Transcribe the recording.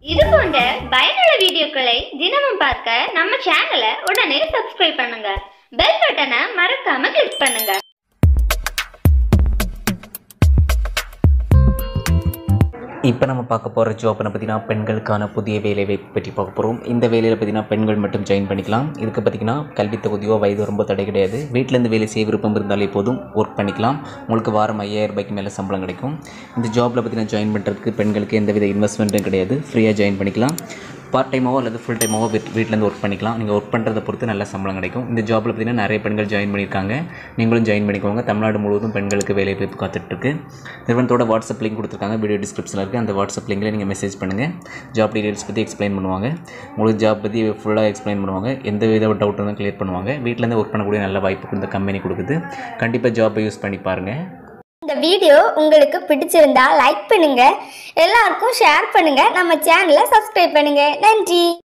இது போன்ற பயனுள்ள வீடியோக்களை தினமும் பார்க்க நம்ம சேனலை உடனே சப்ஸ்கிரைப் பண்ணுங்க பெல் பட்டனை மறக்காம கிளிக் பண்ணுங்க இப்போ நம்ம பார்க்க போகிற ஜாப்னு பார்த்தீங்கன்னா பெண்களுக்கான புதிய வேலை வாய்ப்பு பற்றி பார்க்க போகிறோம் இந்த வேலையில் பார்த்தீங்கன்னா பெண்கள் மட்டும் ஜாயின் பண்ணிக்கலாம் இதுக்கு பார்த்தீங்கன்னா கல்வி தகுதியோ வயது ரொம்ப தடை கிடையாது வீட்டிலேருந்து வேலை செய்ய விருப்பம் இருந்தாலே போதும் ஒர்க் பண்ணிக்கலாம் உங்களுக்கு வாரம் ஐயாயிரம் ரூபாய்க்கு மேலே சம்பளம் கிடைக்கும் இந்த ஜாப்பில் பார்த்தீங்கன்னா ஜாயின் பண்ணுறதுக்கு பெண்களுக்கு எந்தவித இன்வெஸ்ட்மெண்ட்டும் கிடையாது ஃப்ரீயாக ஜாயின் பண்ணிக்கலாம் பார்ட் டைமாவோ அல்லது ஃபுல் டைமாவோ வீட் வீட்டிலேருந்து ஒர்க் பண்ணிக்கலாம் நீங்கள் ஒர்க் பண்ணுறதை பொறுத்து நல்ல சம்பளம் கிடைக்கும் இந்த ஜாப்பில் பார்த்தீங்கன்னா நிறைய பெண்கள் ஜாயின் பண்ணியிருக்காங்க நீங்களும் ஜாயின் பண்ணிக்கோங்க தமிழ்நாடு முழுவதும் பெண்களுக்கு வேலை வாய்ப்பு காத்துட்ருக்கு நிறுவனத்தோட வாட்ஸ்அப் லிங்க் கொடுத்துருக்காங்க வீடியோ டிஸ்கிரிப்ஷனில் இருக்குது அந்த வாட்ஸ்அப் லிங்கில் நீங்கள் மெசேஜ் பண்ணுங்கள் ஜாப் டீடைல்ஸ் பற்றி எக்ஸ்பிளைன் பண்ணுவாங்க உங்களுக்கு ஜாப் பற்றி ஃபுல்லாக எக்ஸ்பிளைன் பண்ணுவாங்க எந்த வித டவுட் இருந்தாலும் கிளியர் பண்ணுவாங்க வீட்டிலேருந்து ஒர்க் பண்ணக்கூடிய நல்ல வாய்ப்பு இந்த கம்பெனி கொடுக்குது கண்டிப்பாக ஜாப்பை யூஸ் பண்ணி பாருங்கள் இந்த வீடியோ உங்களுக்கு பிடிச்சிருந்தா லைக் பண்ணுங்க எல்லாருக்கும் ஷேர் பண்ணுங்க நம்ம சேனலை சப்ஸ்கிரைப் பண்ணுங்க நன்றி